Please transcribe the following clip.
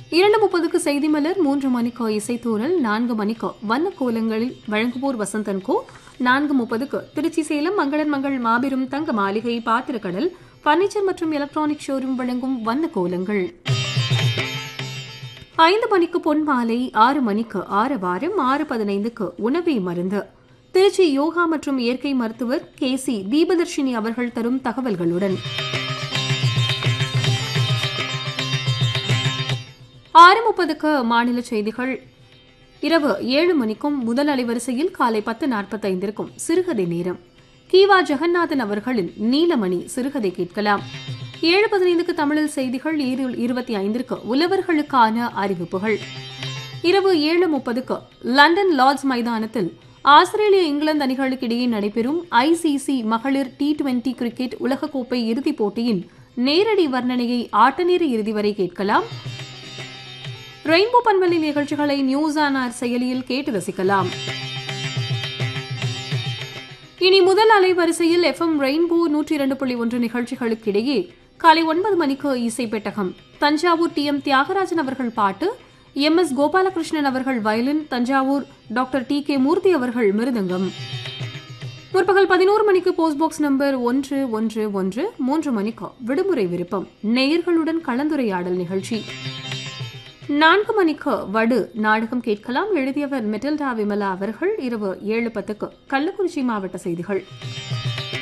இரண்டு முப்பதுக்கு செய்தி மலர் மூன்று மணிக்கு இசைத்தூரல் நான்கு மணிக்கு வண்ண கோலங்களில் வழங்குவோர் வசந்தன் கோ நான்கு முப்பதுக்கு திருச்சி சேலம் மங்களன் மங்கள் மாபெரும் தங்க மாளிகை பாத்திரக்கடல் பர்னிச்சர் மற்றும் எலக்ட்ரானிக் ஷோரூம் வழங்கும் வண்ண கோலங்கள் ஐந்து மணிக்கு பொன் மாலை ஆறு மணிக்கு ஆறு வாரம் ஆறு பதினைந்துக்கு உணவே மருந்து திருச்சி யோகா மற்றும் இயற்கை மருத்துவர் கே சி தீபதர்ஷினி அவர்கள் தரும் தகவல்களுடன் ஆறு முப்பதுக்கு மாநில செய்திகள் இரவு ஏழு மணிக்கும் முதல் அலைவரிசையில் காலை பத்து நாற்பத்தைந்திற்கும் சிறுகதை நேரம் கீவா ஜெகநாதன் அவர்களின் நீலமணி சிறுகதை கேட்கலாம் ஏழு பதினைந்துக்கு தமிழில் செய்திகள் ஏழு இருபத்தி ஐந்திற்கு உழவர்களுக்கான அறிவிப்புகள் இரவு ஏழு முப்பதுக்கு லண்டன் லார்ட்ஸ் மைதானத்தில் ஆஸ்திரேலிய இங்கிலாந்து அணிகளுக்கு இடையே நடைபெறும் ஐசிசி மகளிர் டி டுவெண்டி கிரிக்கெட் உலகக்கோப்பை இறுதிப் போட்டியின் நேரடி வர்ணனையை ஆட்டநேர இறுதி வரை கேட்கலாம் ரெயின்போ பண்பலி நிகழ்ச்சிகளை நியூஸ் ஆன் ஆர் செயலியில் கேட்டு ரசிக்கலாம் இனி முதல் அலைவரிசையில் எஃப்எம் ரெயின்போ நூற்றி இரண்டு புள்ளி ஒன்று நிகழ்ச்சிகளுக்கிடையே காலை ஒன்பது மணிக்கு இசை பெட்டகம் தஞ்சாவூர் டி எம் தியாகராஜன் அவர்கள் பாட்டு எம் எஸ் கோபாலகிருஷ்ணன் அவர்கள் violin Thanjavur doctor T K Murthy அவர்கள் மிருதங்கம் முற்பகல் பதினோரு மணிக்கு போஸ்ட் பாக்ஸ் நம்பர் ஒன்று ஒன்று ஒன்று மூன்று மணிக்கு விடுமுறை விருப்பம் நேயர்களுடன் கலந்துரையாடல் நிகழ்ச்சி நான்கு மணிக்கு வடு நாடகம் கேட்கலாம் எழுதியவர் மெட்டில்டா விமலா அவர்கள் இரவு ஏழு பத்துக்கு கள்ளக்குறிச்சி மாவட்ட செய்திகள்